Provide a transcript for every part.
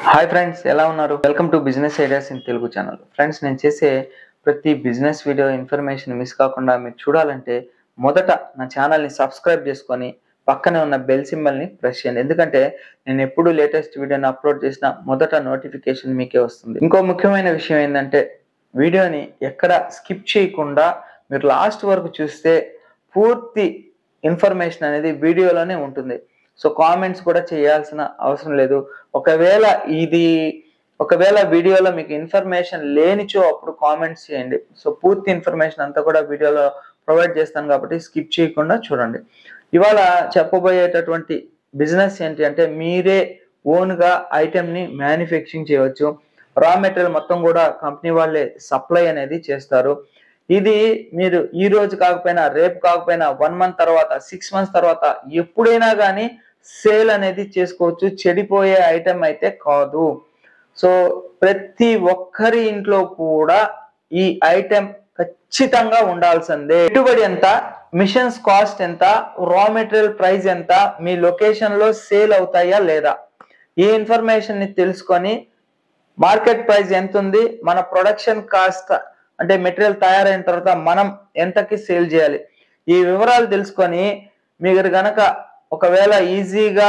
hi friends ఎలా ఉన్నారు welcome to business ideas in Telugu channel friends నేను చేసే ప్రతి బిజినెస్ వీడియో ఇన్ఫర్మేషన్ మిస్ కాకుండా మీరు చూడాలంటే మొదట నా ఛానల్ని సబ్స్క్రైబ్ చేసుకొని పక్కనే ఉన్న బెల్ సింబల్ని ప్రెస్ చేయండి ఎందుకంటే నేను ఎప్పుడు లేటెస్ట్ వీడియోని అప్లోడ్ చేసిన మొదట నోటిఫికేషన్ మీకే వస్తుంది ఇంకో ముఖ్యమైన విషయం ఏంటంటే వీడియోని ఎక్కడ స్కిప్ చేయకుండా మీరు లాస్ట్ వరకు చూస్తే పూర్తి ఇన్ఫర్మేషన్ అనేది వీడియోలోనే ఉంటుంది సో కామెంట్స్ కూడా చేయాల్సిన అవసరం లేదు ఒకవేళ ఇది ఒకవేళ వీడియోలో మీకు ఇన్ఫర్మేషన్ లేనిచో అప్పుడు కామెంట్స్ చేయండి సో పూర్తి ఇన్ఫర్మేషన్ అంతా కూడా వీడియోలో ప్రొవైడ్ చేస్తాను కాబట్టి స్కిప్ చేయకుండా చూడండి ఇవాళ చెప్పబోయేటటువంటి బిజినెస్ ఏంటి అంటే మీరే ఓన్గా ఐటెంని మ్యానుఫ్యాక్చరింగ్ చేయవచ్చు రా మెటీరియల్ మొత్తం కూడా కంపెనీ వాళ్ళే సప్లై అనేది చేస్తారు ఇది మీరు ఈ రోజు కాకపోయినా రేపు కాకపోయినా వన్ మంత్ తర్వాత సిక్స్ మంత్స్ తర్వాత ఎప్పుడైనా కానీ సేల్ అనేది చేసుకోవచ్చు చెడిపోయే ఐటెం అయితే కాదు సో ప్రతి ఒక్కరి ఇంట్లో కూడా ఈ ఐటెం ఖచ్చితంగా ఉండాల్సిందే పెట్టుబడి ఎంత మిషన్స్ కాస్ట్ ఎంత రా మెటీరియల్ ప్రైస్ ఎంత మీ లొకేషన్ లో సేల్ అవుతాయా లేదా ఈ ఇన్ఫర్మేషన్ ని తెలుసుకొని మార్కెట్ ప్రైస్ ఎంత ఉంది మన ప్రొడక్షన్ కాస్ట్ అంటే మెటీరియల్ తయారైన తర్వాత మనం ఎంతకి సేల్ చేయాలి ఈ వివరాలు తెలుసుకొని మీరు గనక ఒకవేళ ఈజీగా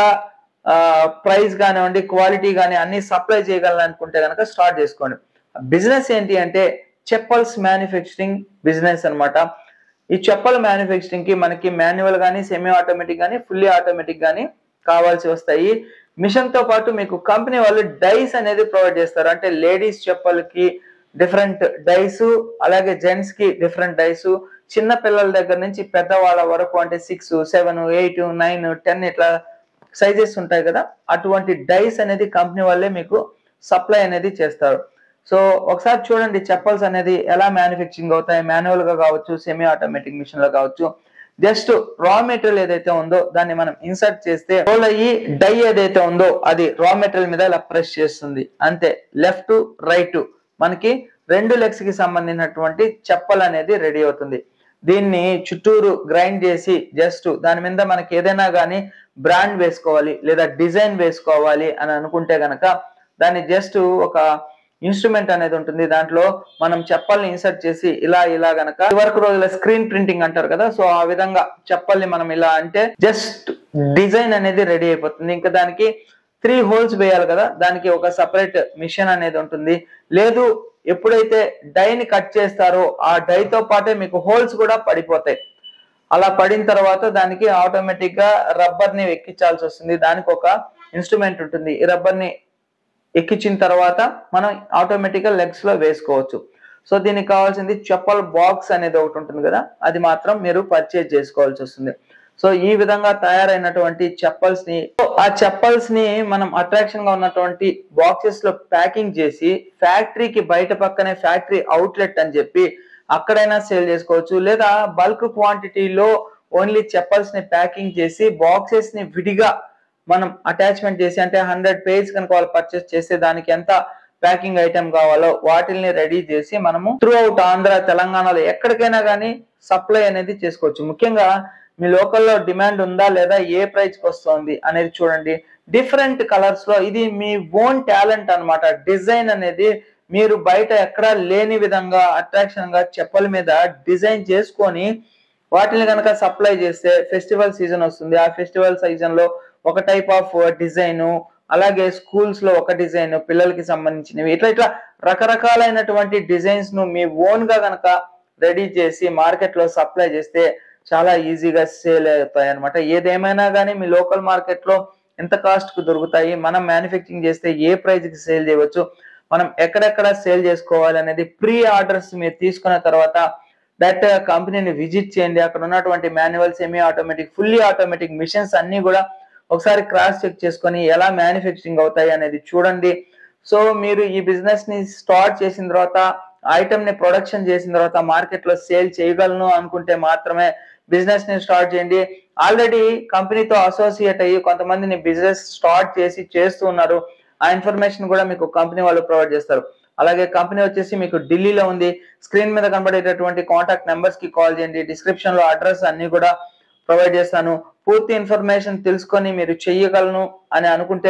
ప్రైస్ కానివ్వండి క్వాలిటీ కానీ అన్ని సప్లై చేయగలను అనుకుంటే కనుక స్టార్ట్ చేసుకోండి బిజినెస్ ఏంటి అంటే చెప్పల్స్ మ్యానుఫ్యాక్చరింగ్ బిజినెస్ అన్నమాట ఈ చెప్పల మ్యానుఫ్యాక్చరింగ్ కి మనకి మాన్యువల్ కానీ సెమీ ఆటోమేటిక్ కానీ ఫుల్లీ ఆటోమేటిక్ కానీ కావాల్సి వస్తాయి మిషన్ తో పాటు మీకు కంపెనీ వాళ్ళు డైస్ అనేది ప్రొవైడ్ చేస్తారు అంటే లేడీస్ చెప్పలకి డిఫరెంట్ డైస్ అలాగే జెంట్స్ కి డిఫరెంట్ డైస్ చిన్న పిల్లల దగ్గర నుంచి పెద్దవాళ్ళ వరకు అంటే six seven eight nine ten ఇట్లా సైజెస్ ఉంటాయి కదా అటువంటి డైస్ అనేది కంపెనీ వాళ్ళే మీకు సప్లై అనేది చేస్తారు సో ఒకసారి చూడండి చెప్పల్స్ అనేది ఎలా మ్యానుఫ్యాక్చరింగ్ అవుతాయి మాన్యువల్ గా కావచ్చు సెమీ ఆటోమేటిక్ మిషన్ లో కావచ్చు జస్ట్ రా మెటీరియల్ ఏదైతే ఉందో దాన్ని మనం ఇన్సర్ట్ చేస్తే రోల్ అయ్యి డై ఏదైతే ఉందో అది రా మెటీరియల్ మీద ఇలా ప్రెస్ చేస్తుంది అంతే లెఫ్ట్ రైట్ మనకి రెండు లెగ్స్ కి సంబంధించినటువంటి చెప్పల్ అనేది రెడీ అవుతుంది దీన్ని చుట్టూరు గ్రైండ్ చేసి జస్ట్ దాని మీద మనకి ఏదైనా కానీ బ్రాండ్ వేసుకోవాలి లేదా డిజైన్ వేసుకోవాలి అని అనుకుంటే గనక దాన్ని జస్ట్ ఒక ఇన్స్ట్రుమెంట్ అనేది ఉంటుంది దాంట్లో మనం చెప్పల్ని ఇన్సర్ట్ చేసి ఇలా ఇలా గనక వరకు రోజుల స్క్రీన్ ప్రింటింగ్ అంటారు కదా సో ఆ విధంగా చెప్పల్ని మనం ఇలా అంటే జస్ట్ డిజైన్ అనేది రెడీ అయిపోతుంది ఇంకా దానికి త్రీ హోల్స్ వేయాలి కదా దానికి ఒక సపరేట్ మిషన్ అనేది ఉంటుంది లేదు ఎప్పుడైతే డైని కట్ చేస్తారో ఆ డైతో పాటే మీకు హోల్స్ కూడా పడిపోతాయి అలా పడిన తర్వాత దానికి ఆటోమేటిక్ గా రబ్బర్ ని ఎక్కించాల్సి వస్తుంది దానికి ఒక ఇన్స్ట్రుమెంట్ ఉంటుంది ఈ రబ్బర్ ని ఎక్కించిన తర్వాత మనం ఆటోమేటిక్ గా లెగ్స్ లో వేసుకోవచ్చు సో దీనికి కావాల్సింది చెప్పల్ బాక్స్ అనేది ఒకటి ఉంటుంది కదా అది మాత్రం మీరు పర్చేజ్ చేసుకోవాల్సి వస్తుంది సో ఈ విధంగా తయారైనటువంటి చెప్పల్స్ ని ఆ చెప్పల్స్ ని మనం అట్రాక్షన్ గా ఉన్నటువంటి బాక్సెస్ లో ప్యాకింగ్ చేసి ఫ్యాక్టరీకి బయట పక్కనే ఫ్యాక్టరీ అవుట్లెట్ అని చెప్పి అక్కడైనా సేల్ చేసుకోవచ్చు లేదా బల్క్ క్వాంటిటీలో ఓన్లీ చెప్పల్స్ ని ప్యాకింగ్ చేసి బాక్సెస్ ని విడిగా మనం అటాచ్మెంట్ చేసి అంటే హండ్రెడ్ పేజ్ కనుక వాళ్ళు పర్చేస్ చేస్తే దానికి ఎంత ప్యాకింగ్ ఐటమ్ కావాలో వాటిల్ని రెడీ చేసి మనము త్రూ అవుట్ ఆంధ్ర తెలంగాణలో ఎక్కడికైనా కానీ సప్లై అనేది చేసుకోవచ్చు ముఖ్యంగా మీ లోకల్లో డిమాండ్ ఉందా లేదా ఏ ప్రైస్ కి వస్తుంది అనేది చూడండి డిఫరెంట్ కలర్స్ లో ఇది మీ ఓన్ టాలెంట్ అన్నమాట డిజైన్ అనేది మీరు బయట ఎక్కడా లేని విధంగా అట్రాక్షన్ గా చెప్పల మీద డిజైన్ చేసుకొని వాటిని కనుక సప్లై చేస్తే ఫెస్టివల్ సీజన్ వస్తుంది ఆ ఫెస్టివల్ సీజన్ లో ఒక టైప్ ఆఫ్ డిజైన్ అలాగే స్కూల్స్ లో ఒక డిజైన్ పిల్లలకి సంబంధించినవి ఇట్లా ఇట్లా రకరకాలైనటువంటి డిజైన్స్ ను మీ ఓన్ గా కనుక రెడీ చేసి మార్కెట్ లో సప్లై చేస్తే చాలా ఈజీగా సేల్ అవుతాయి అనమాట ఏదేమైనా కానీ మీ లోకల్ మార్కెట్ లో ఎంత కాస్ట్ కు దొరుకుతాయి మనం మ్యానుఫ్యాక్చరింగ్ చేస్తే ఏ ప్రైస్ కి సేల్ చేయవచ్చు మనం ఎక్కడెక్కడ సేల్ చేసుకోవాలి అనేది ప్రీ ఆర్డర్స్ మీరు తీసుకున్న తర్వాత డైరెక్ట్ గా కంపెనీని విజిట్ చేయండి అక్కడ ఉన్నటువంటి manual semi automatic fully automatic machines అన్ని కూడా ఒకసారి క్రాస్ చెక్ చేసుకొని ఎలా మ్యానుఫ్యాక్చరింగ్ అవుతాయి అనేది చూడండి సో మీరు ఈ బిజినెస్ ని స్టార్ట్ చేసిన తర్వాత ఐటమ్ ని ప్రొడక్షన్ చేసిన తర్వాత మార్కెట్ లో సేల్ చేయగలను అనుకుంటే మాత్రమే బిజినెస్ ని స్టార్ట్ చేయండి ఆల్రెడీ కంపెనీతో అసోసియేట్ అయ్యి కొంతమందిని బిజినెస్ స్టార్ట్ చేసి చేస్తూ ఉన్నారు ఆ ఇన్ఫర్మేషన్ కూడా మీకు కంపెనీ వాళ్ళు ప్రొవైడ్ చేస్తారు అలాగే కంపెనీ వచ్చేసి మీకు ఢిల్లీలో ఉంది స్క్రీన్ మీద కనబడేటటువంటి కాంటాక్ట్ నెంబర్స్ కి కాల్ చేయండి డిస్క్రిప్షన్ లో అడ్రస్ అన్ని కూడా ప్రొవైడ్ చేస్తాను పూర్తి ఇన్ఫర్మేషన్ తెలుసుకొని మీరు చెయ్యగలను అని అనుకుంటేనే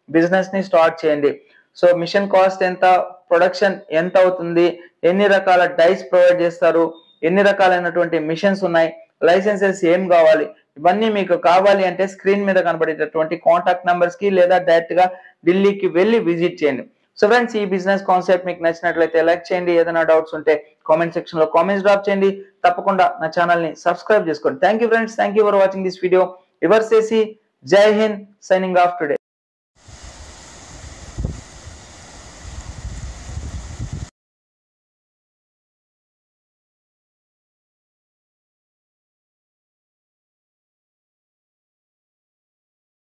బిజినెస్ ని స్టార్ట్ చేయండి సో మిషన్ కాస్ట్ ఎంత ప్రొడక్షన్ ఎంత అవుతుంది ఎన్ని రకాల డైస్ ప్రొవైడ్ చేస్తారు ఎన్ని రకాలైనటువంటి మిషన్స్ ఉన్నాయి లైసెన్సెస్ ఏం కావాలి ఇవన్నీ మీకు కావాలి అంటే స్క్రీన్ మీద కనబడేటటువంటి కాంటాక్ట్ నెంబర్స్ కి లేదా డైరెక్ట్ గా ఢిల్లీకి వెళ్ళి విజిట్ చేయండి సో ఫ్రెండ్స్ ఈ బిజినెస్ కాన్సెప్ట్ మీకు నచ్చినట్లయితే లైక్ చేయండి ఏదైనా డౌట్స్ ఉంటే కామెంట్ సెక్షన్ లో కామెంట్స్ డ్రాప్ చేయండి తప్పకుండా నా ఛానల్ ని సబ్స్క్రైబ్ చేసుకోండి thank you friends thank you for watching this video reverse చేసి జై హింద్ సైనింగ్ ఆఫ్ టుడే